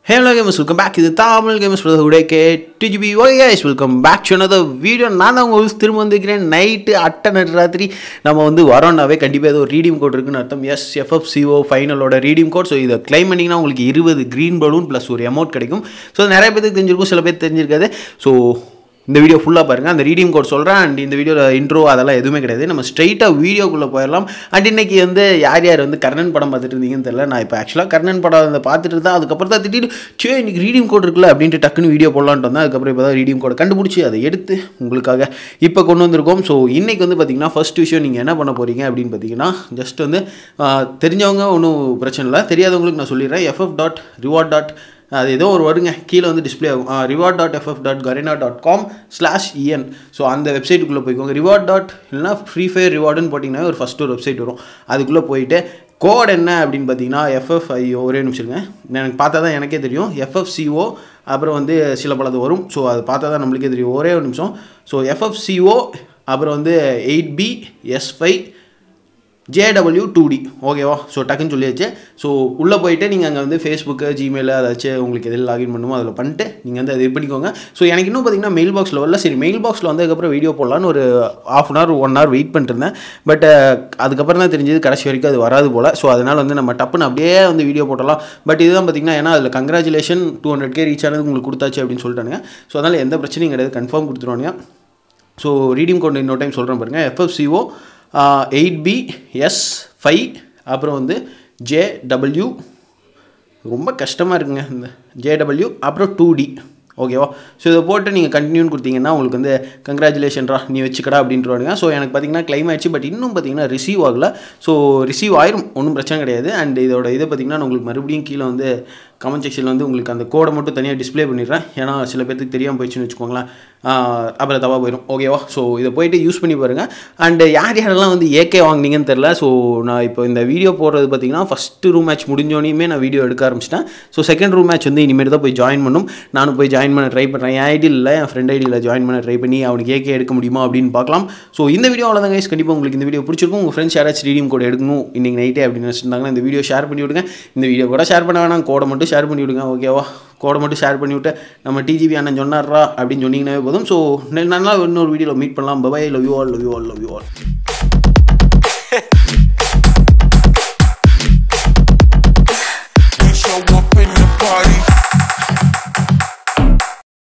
Hello gamers, welcome back. இது தமிழ் gamers brother K DGP OS welcome back சொன்னது video நான் தான் உங்களுக்கு திரும்ப வந்துக்கிறேன் நைட்டு அட்டை நட்டு ராத்திரி நம்ம வந்து வரோம்னாவே கண்டிப்பாக ஏதோ ஒரு ரீடியம் கோட் இருக்குன்னு அர்த்தம் எஸ் எஃப்எஃப்சிஓ ஃபைனலோட ரீடியம் கோட் ஸோ இதை கிளைம் பண்ணிங்கன்னா உங்களுக்கு இருபது க்ரீன் பலூன் ப்ளஸ் ஒரு அமௌண்ட் கிடைக்கும் ஸோ நிறைய பேருக்கு தெரிஞ்சிருக்கும் சில பேர் தெரிஞ்சிருக்காது ஸோ இந்த வீடியோ ஃபுல்லாக பாருங்கள் அந்த ரீடியம் கோட் சொல்கிறேன் அண்ட் இந்த வீடியோவில் இன்ட்ரோ அதெல்லாம் எதுவுமே கிடையாது நம்ம ஸ்ட்ரைட்டாக வீடியோக்குள்ளே போயிடலாம் அண்ட் இன்னைக்கு வந்து யார் யார் வந்து கர்ணன் படம் பார்த்துட்டு இருந்தீங்கன்னு தெரியல நான் இப்போ ஆக்சுவலாக கர்ணன் படம் அந்த பார்த்துட்டு தான் அதுக்கப்புறம் தான் திட்டிட்டு சே இன்னைக்கு ரீடியம் கோட் இருக்குல்ல அப்படின்ட்டு டக்குன்னு வீடியோ போடலான்ட்டு வந்தேன் அதுக்கப்புறம் இப்போ தான் ரீடியம் கோடை கண்டுபிடிச்சி அதை எடுத்து உங்களுக்காக இப்போ கொண்டு வந்திருக்கோம் ஸோ இன்றைக்கி வந்து பார்த்தீங்கன்னா ஃபர்ஸ்ட் விஷயம் நீங்கள் என்ன பண்ண போகிறீங்க அப்படின்னு பார்த்தீங்கன்னா ஜஸ்ட் வந்து ஆஹ், தெரிஞ்சவங்க ஒன்றும் பிரச்சனை இல்லை தெரியாதவங்களுக்கு நான் சொல்லிடுறேன் எஃப்எஃப் டாட் ரிவார்ட் டாட் அது ஏதோ ஒரு வருங்க கீழே வந்து டிஸ்ப்ளே ஆகும் reward dot FF dot Garena dot com slash EN so அந்த வெப்சைட்டுக்குள்ளே போய்க்கோங்க ரிவார்ட் டாட் இல்லைனா ஃப்ரீ ஃபயர் ரிவார்டுன்னு போட்டிங்கன்னா ஒரு ஃபஸ்ட்டு ஒரு வெப்சைட் வரும் அதுக்குள்ளே போயிட்டு கோட் என்ன அப்படின்னு பார்த்தீங்கன்னா எஃப்எஃப்ஐஓ ஒரே நிமிஷங்க எனக்கு பார்த்தா தான் எனக்கே தெரியும் எஃப்எஃப்சிஓ அப்புறம் வந்து சில பலது வரும் ஸோ அது பார்த்தா தான் நம்மளுக்கே தெரியும் ஒரே ஒரு நிமிஷம் ஸோ எஃப்எஃப்சிஓ அப்புறம் வந்து eight B S five JW two D ஓகேவா ஸோ டக்குன்னு சொல்லியாச்சு ஸோ உள்ளே போயிட்டு நீங்கள் அங்கே வந்து ஃபேஸ்புக்கு ஜிமெயில் அதாச்சும் உங்களுக்கு எதில் லாகின் பண்ணுமோ அதில் பண்ணிட்டு நீங்கள் வந்து அதை இது பண்ணிக்கோங்க ஸோ எனக்கு இன்னும் பார்த்தீங்கன்னா மெயில் பாக்ஸில் வரல சரி மெயில் பாக்ஸில் வந்ததுக்கப்புறம் வீடியோ போடலான்னு ஒரு half an hour one hour wait பண்ணிருந்தேன் பட் அதுக்கப்புறம் தான் தெரிஞ்சது கடைசி வரைக்கும் அது வராது போல் ஸோ அதனால் வந்து நம்ம டப்புன்னு அப்படியே வந்து வீடியோ போடலாம் பட் இதுதான் பார்த்தீங்கன்னா ஏன்னா அதில் congratulation two hundred K reach ஆனது உங்களுக்கு கொடுத்தாச்சு அப்படின்னு சொல்லிட்டானுங்க ஸோ அதனால் எந்த பிரச்சனையும் கிடையாது கன்ஃபார்ம் கொடுத்துருவானுங்க ஸோ ரீடிங் கோட் இன்னொரு டைம் சொல்கிறேன் பாருங்கள் FFCO eight B S five அப்புறம் வந்து ஜேடபிள்யூ ரொம்ப கஷ்டமாக இருக்குங்க இந்த ஜேடபிள்யூ அப்புறம் டூ டி ஓகேவா ஸோ இதை போட்டு நீங்கள் கண்டினியூன்னு கொடுத்தீங்கன்னா உங்களுக்கு வந்து கங்க்ராச்சுலேஷன்ரா நீ வச்சுக்கடா அப்படின்ட்டுருவானுங்க ஸோ எனக்கு பார்த்தீங்கன்னா claim ஆயிடுச்சு பட் இன்னும் பார்த்தீங்கன்னா ரிசீவ் ஆகல ஸோ ரிசீவ் ஆயிரும் ஒன்றும் பிரச்சனை கிடையாது அண்ட் இதோட இதை பார்த்தீங்கன்னா நான் உங்களுக்கு மறுபடியும் கீழே வந்து கமெண்ட் செக்ஷனில் வந்து உங்களுக்கு அந்த கோடை மட்டும் தனியாக டிஸ்ப்ளே பண்ணிடுறேன் ஏன்னா சில பேருக்கு தெரியாமல் போயிடுச்சுன்னு வச்சுக்கோங்களேன் ஆஹ் அப்புறம் தவா போயிடும் ஓகேவா ஸோ இதை போயிட்டு யூஸ் பண்ணி பாருங்கள் அண்ட் யார் யாரெல்லாம் வந்து ஏகே வாங்குனீங்கன்னு தெரில ஸோ நான் இப்போ இந்த வீடியோ போடுறது பார்த்தீங்கன்னா ஃபஸ்ட்டு ரூம் மேட்ச் முடிஞ்சோனையுமே நான் வீடியோ எடுக்க ஆரம்பிச்சிட்டேன் ஸோ செகண்ட் ரூம் மேட்ச் வந்து இனிமேல் தான் போய் ஜாயின் பண்ணும் நானும் போய் ஜாயின் பண்ண ட்ரை பண்ணுறேன் என் ஐடி இல்லை என் ஃப்ரெண்ட் ஐடியில் ஜாயின் பண்ண ட்ரை பண்ணி அவனுக்கு ஏகே எடுக்க முடியுமா அப்படின்னு பார்க்கலாம் ஸோ இந்த வீடியோ அவ்வளோதான் கைஸ் கண்டிப்பாக உங்களுக்கு இந்த வீடியோ பிடிச்சிருக்கும் உங்கள் ஃப்ரெண்ட்ஸ் யாராச்சும் ரீடியம் கோட் எடுக்கணும் இன்றைக்கி நைட்டே அப்படின்னு நினச்சிருந்தாங்கன்னா இந்த வீடியோ ஷேர் பண்ணி விடுங்க இந்த வீடியோ கூட ஷேர் பண்ண வேணாம் கோடை மட்டும் ஷேர் பண்ணி விடுங்க ஓகேவா கோடை மட்டும் ஷேர் பண்ணி விட்டு நம்ம டிஜிபி அண்ணன் சொன்னார்ரா அப்படின்னு சொன்னீங்கன்னாவே போதும் ஸோ நல்லா இன்னொரு வீடியோவில் மீட் பண்ணலாம் bye bye love you all love you all love you all